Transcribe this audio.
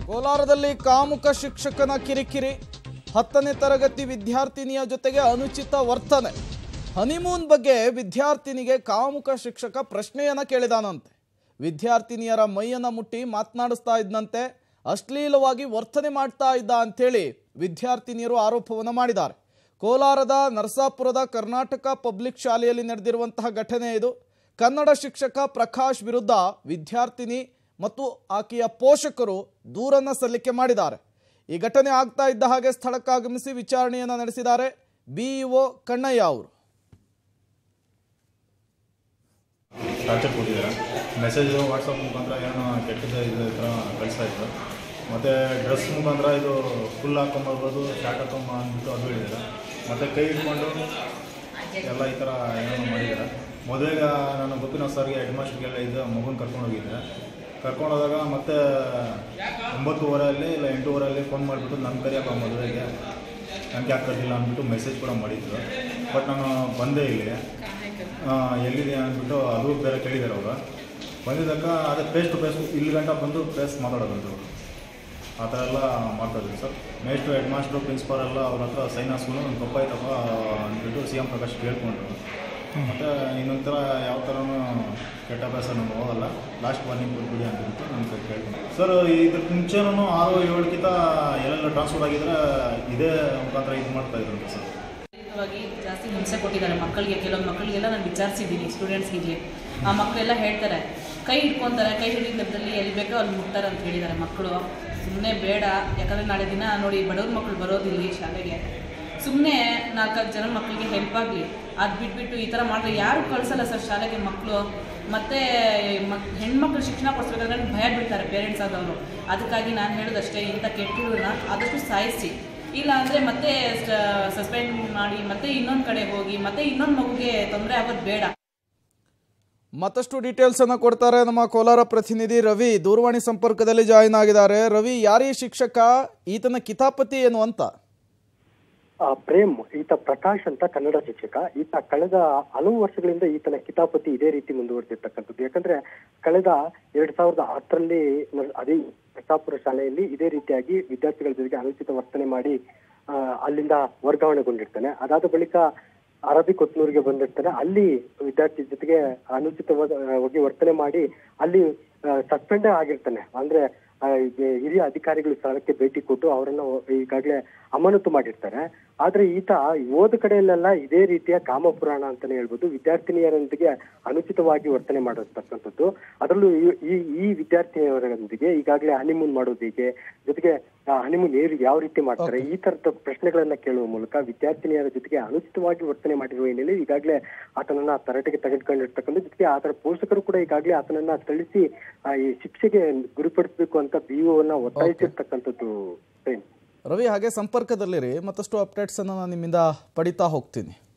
ಕೋಲಾರದಲ್ಲಿ ಕಾಮುಕ ಶಿಕ್ಷಕನ ಕಿರಿಕಿರಿ ಹತ್ತನೇ ತರಗತಿ ವಿದ್ಯಾರ್ಥಿನಿಯ ಜೊತೆಗೆ ಅನುಚಿತ ವರ್ತನೆ ಹನಿಮೂನ್ ಬಗ್ಗೆ ವಿದ್ಯಾರ್ಥಿನಿಗೆ ಕಾಮುಕ ಶಿಕ್ಷಕ ಪ್ರಶ್ನೆಯನ್ನ ಕೇಳಿದಾನಂತೆ ವಿದ್ಯಾರ್ಥಿನಿಯರ ಮೈಯನ್ನ ಮುಟ್ಟಿ ಮಾತನಾಡಿಸ್ತಾ ಇದ್ದಂತೆ ಅಶ್ಲೀಲವಾಗಿ ವರ್ತನೆ ಮಾಡ್ತಾ ಇದ್ದ ಅಂಥೇಳಿ ವಿದ್ಯಾರ್ಥಿನಿಯರು ಆರೋಪವನ್ನು ಮಾಡಿದ್ದಾರೆ ಕೋಲಾರದ ನರಸಾಪುರದ ಕರ್ನಾಟಕ ಪಬ್ಲಿಕ್ ಶಾಲೆಯಲ್ಲಿ ನಡೆದಿರುವಂತಹ ಘಟನೆ ಇದು ಕನ್ನಡ ಶಿಕ್ಷಕ ಪ್ರಕಾಶ್ ವಿರುದ್ಧ ವಿದ್ಯಾರ್ಥಿನಿ ಮತ್ತು ಆಕೆಯ ಪೋಷಕರು ದೂರನ್ನ ಸಲ್ಲಿಕೆ ಮಾಡಿದ್ದಾರೆ ಈ ಘಟನೆ ಆಗ್ತಾ ಇದ್ದ ಹಾಗೆ ಸ್ಥಳಕ್ಕಾಗಮಿಸಿ ವಿಚಾರಣೆಯನ್ನು ನಡೆಸಿದ್ದಾರೆ ಬಿಇಒ ಕಣ್ಣಯ್ಯ ಅವರು ಟಾರ್ಚರ್ ಕೊಟ್ಟಿದ್ದಾರೆ ಮೆಸೇಜ್ ವಾಟ್ಸಪ್ ಮುಖಾಂತರ ಏನೋ ಕೆಟ್ಟದ ಇದು ಈ ಥರ ಕಳಿಸ್ತಾ ಇದ್ರು ಮತ್ತು ಡ್ರೆಸ್ ಮುಖಾಂತರ ಇದು ಫುಲ್ ಹಾಕೊಂಬರ್ಬೋದು ಶಾರ್ಟ್ ಹಾಕೊಂಬ ಅಂದ್ಬಿಟ್ಟು ಅದು ಹೇಳಿದ್ದಾರೆ ಮತ್ತು ಕೈ ಇಟ್ಕೊಂಡು ಎಲ್ಲ ಈ ಥರ ಏನೋ ಮಾಡಿದ್ದಾರೆ ಮದುವೆಗೆ ನಾನು ಗೋಪಿನಾಥ್ ಸರ್ಗೆ ಹೆಡ್ ಮಾಸ್ಟರ್ಗೆಲ್ಲ ಇದ್ದ ಮಗುನ ಕರ್ಕೊಂಡು ಹೋಗಿದ್ದೆ ಕರ್ಕೊಂಡು ಹೋದಾಗ ಮತ್ತೆ ಒಂಬತ್ತುವರೆಯಲ್ಲಿ ಇಲ್ಲ ಎಂಟೂವರೆಯಲ್ಲಿ ಫೋನ್ ಮಾಡಿಬಿಟ್ಟು ನನ್ನ ಕರಿಯಪ್ಪ ಮದುವೆಗೆ ನನಗೆ ಯಾಕೆ ಕರೆದಿಲ್ಲ ಅಂದ್ಬಿಟ್ಟು ಮೆಸೇಜ್ ಕೂಡ ಮಾಡಿದ್ರು ಬಟ್ ನಾನು ಬಂದೇ ಇಲ್ಲಿ ಆ, ಎಲ್ಲಿದೆ ಅಂದ್ಬಿಟ್ಟು ಅದು ಬೇರೆ ಕೇಳಿದ್ದಾರೆ ಅವರು ಬಂದಿದ್ದಕ್ಕ ಅದೇ ಫೇಸ್ ಟು ಫೇಸ್ ಇಲ್ಲಿ ಗಂಟ ಬಂದು ಫೇಸ್ ಮಾತಾಡೋದಂತು ಆ ಥರ ಎಲ್ಲ ಮಾಡ್ತಾಯಿದ್ರು ಸರ್ ಮೇಸ್ಟ್ರು ಹೆಡ್ ಮಾಸ್ಟ್ರು ಪ್ರಿನ್ಸಿಪಾಲ್ ಎಲ್ಲ ಅವ್ರ ಹತ್ರ ಸೈನ್ ಹಾಸ್ಕೊಂಡು ಒಂದು ತಪ್ಪಾಯ್ತಪ್ಪ ಅಂದ್ಬಿಟ್ಟು ಸಿ ಎಂ ಪ್ರಕಾಶ್ ಕೇಳ್ಕೊಂಡ್ರು ಮತ್ತು ಇನ್ನೊಂದು ಥರ ಯಾವ ಥರನೂ ಕೆಟ್ಟ ಅಭ್ಯಾಸ ನಾನು ಹೋಗಲ್ಲ ಲಾಸ್ಟ್ ವಾರ್ನಿಂಗ್ ಕೊಟ್ಬಿಡಿ ಅಂದ್ಬಿಟ್ಟು ನನ್ನ ಕೈ ಕೇಳ್ಕೊಂಡು ಸರ್ ಇದ್ರ ಮುಂಚೆನೂ ಆರು ಏಳಕ್ಕಿಂತ ಎಲ್ಲೆಲ್ಲ ಟ್ರಾನ್ಸ್ಫರ್ ಆಗಿದ್ರೆ ಇದೇ ಮುಖಾಂತರ ಇದು ಮಾಡ್ತಾ ಇದ್ರು ಸರ್ ವಾಗಿ ಜಾಸ್ತಿ ಹಿಂಸೆ ಕೊಟ್ಟಿದ್ದಾರೆ ಮಕ್ಕಳಿಗೆ ಕೆಲವೊಂದು ಮಕ್ಕಳಿಗೆಲ್ಲ ನಾನು ವಿಚಾರಿಸಿದ್ದೀನಿ ಸ್ಟೂಡೆಂಟ್ಸ್ಗೆ ಆ ಮಕ್ಕಳೆಲ್ಲ ಹೇಳ್ತಾರೆ ಕೈ ಹಿಡ್ಕೊತಾರೆ ಕೈ ಹಿಡಿದ ನೆಪದಲ್ಲಿ ಎಲ್ಲಿ ಬೇಕೋ ಅಲ್ಲಿ ಮುಟ್ತಾರೆ ಅಂತ ಹೇಳಿದ್ದಾರೆ ಮಕ್ಕಳು ಸುಮ್ಮನೆ ಬೇಡ ಯಾಕಂದರೆ ನಾಳೆ ದಿನ ನೋಡಿ ಬಡವ್ರ ಮಕ್ಕಳು ಬರೋದಿಲ್ಲ ಈ ಶಾಲೆಗೆ ಸುಮ್ಮನೆ ನಾಲ್ಕಾರು ಜನ ಮಕ್ಕಳಿಗೆ ಹೆಲ್ಪ್ ಆಗಲಿ ಅದು ಬಿಟ್ಬಿಟ್ಟು ಈ ಥರ ಮಾಡಿದ್ರೆ ಯಾರು ಕಳಿಸಲ್ಲ ಸರ್ ಶಾಲೆಗೆ ಮಕ್ಕಳು ಮತ್ತು ಮಕ್ ಹೆಣ್ಮಕ್ಳು ಶಿಕ್ಷಣ ಕೊಡಿಸ್ಬೇಕಾದ್ರೆ ಭಯ ಬೀಳ್ತಾರೆ ಪೇರೆಂಟ್ಸ್ ಆದವರು ಅದಕ್ಕಾಗಿ ನಾನು ಹೇಳೋದಷ್ಟೇ ಇಂಥ ಕೆಟ್ಟಗಳನ್ನ ಆದಷ್ಟು ಸಾಯಿಸಿ ಇಲ್ಲ ಅಂದರೆ ಮತ್ತೆ ಸಸ್ಪೆಂಡ್ ಮಾಡಿ ಮತ್ತೆ ಇನ್ನೊಂದು ಕಡೆ ಹೋಗಿ ಮತ್ತೆ ಇನ್ನೊಂದು ಮಗುಗೆ ತೊಂದರೆ ಆಗೋದು ಬೇಡ ಮತ್ತಷ್ಟು ಡೀಟೇಲ್ಸ್ ಅನ್ನ ಕೊಡ್ತಾರೆ ನಮ್ಮ ಕೋಲಾರ ಪ್ರತಿನಿಧಿ ರವಿ ದೂರವಾಣಿ ಸಂಪರ್ಕದಲ್ಲಿ ಜಾಯಿನ್ ಆಗಿದ್ದಾರೆ ರವಿ ಯಾರೀ ಶಿಕ್ಷಕ ಈತನ ಕಿತಾಪತಿ ಏನು ಅಂತ ಆ, ಪ್ರೇಮ್ ಈತ ಪ್ರಕಾಶ್ ಅಂತ ಕನ್ನಡ ಶಿಕ್ಷಕ ಈತ ಕಳೆದ ಹಲವು ವರ್ಷಗಳಿಂದ ಈತನ ಕಿತಾಪತಿ ಇದೇ ರೀತಿ ಮುಂದುವರೆದಿರ್ತಕ್ಕಂಥದ್ದು ಯಾಕಂದ್ರೆ ಕಳೆದ ಎರಡ್ ಸಾವಿರದ ಹತ್ತರಲ್ಲಿ ನ- ಅದೇ ಪ್ರತಾಪುರ ಶಾಲೆಯಲ್ಲಿ ಇದೇ ರೀತಿಯಾಗಿ ವಿದ್ಯಾರ್ಥಿಗಳ ಜೊತೆಗೆ ಅನುಚಿತ ವರ್ತನೆ ಮಾಡಿ ಆ, ಅಲ್ಲಿಂದ ವರ್ಗಾವಣೆಗೊಂಡಿರ್ತಾನೆ ಅದಾದ ಬಳಿಕ ಅರಬಿ ಕೊತ್ನೂರಿಗೆ ಬಂದಿರ್ತಾನೆ ಅಲ್ಲಿ ವಿದ್ಯಾರ್ಥಿ ಜೊತೆಗೆ ಅನುಚಿತವಾಗಿ ವರ್ತನೆ ಮಾಡಿ ಅಲ್ಲಿ ಸಸ್ಪೆಂಡ್ ಆಗಿರ್ತಾನೆ ಅಂದ್ರೆ ಆ, ಈಗ ಹಿರಿಯ ಅಧಿಕಾರಿಗಳು ಸ್ಥಳಕ್ಕೆ ಭೇಟಿ ಕೊಟ್ಟು ಅವರನ್ನ ಈಗಾಗಲೇ ಅಮಾನತು ಮಾಡಿರ್ತಾರೆ ಆದ್ರೆ ಈತ ಓದ ಕಡೆಯಲ್ಲೆಲ್ಲ ಇದೇ ರೀತಿಯ ಕಾಮಪುರಾಣ ಅಂತಾನೆ ಹೇಳ್ಬೋದು ವಿದ್ಯಾರ್ಥಿನಿಯರೊಂದಿಗೆ ಅನುಚಿತವಾಗಿ ವರ್ತನೆ ಮಾಡಿರ್ತಕ್ಕಂಥದ್ದು ಅದರಲ್ಲೂ ಈ- ಈ ಈ ವಿದ್ಯಾರ್ಥಿನಿಯರೊಂದಿಗೆ ಈಗಾಗಲೇ ಹನಿಮೂನ್ ಮಾಡೋದು ಹೇಗೆ ಜೊತೆಗೆ ಹನಿಮೂನ್ ಹೇಗೆ ಯಾವ ರೀತಿ ಮಾಡ್ತಾರೆ ಈ ತರದ ಪ್ರಶ್ನೆಗಳನ್ನ ಕೇಳುವ ಮೂಲಕ ವಿದ್ಯಾರ್ಥಿನಿಯರ ಜೊತೆಗೆ ಅನುಚಿತವಾಗಿ ವರ್ತನೆ ಮಾಡಿರುವ ಹಿನ್ನೆಲೆ ಈಗಾಗಲೇ ಆತನನ್ನ ತರಟೆಗೆ ತೆಗೆದುಕೊಂಡಿರ್ತಕ್ಕಂಥ ಜೊತೆಗೆ ಆತರ ಪೋಷಕರು ಕೂಡ ಈಗಾಗಲೇ ಆತನನ್ನ ಥಳಿಸಿ ಆ, ಈ ಶಿಕ್ಷೆಗೆ ಗುರಿಪಡಿಸಬೇಕು ಅಂತ ಬಿಒವನ್ನ ಒತ್ತಾಯಿಸಿರ್ತಕ್ಕಂಥದ್ದು ಪ್ರೇಮ್ ರವಿ ಹಾಗೆ ಸಂಪರ್ಕದಲ್ಲಿರಿ ಮತ್ತಷ್ಟು ಅಪ್ಡೇಟ್ಸ್ ಅನ್ನು ನಾನು ನಿಮ್ಮಿಂದ ಪಡಿತಾ ಹೋಗ್ತೀನಿ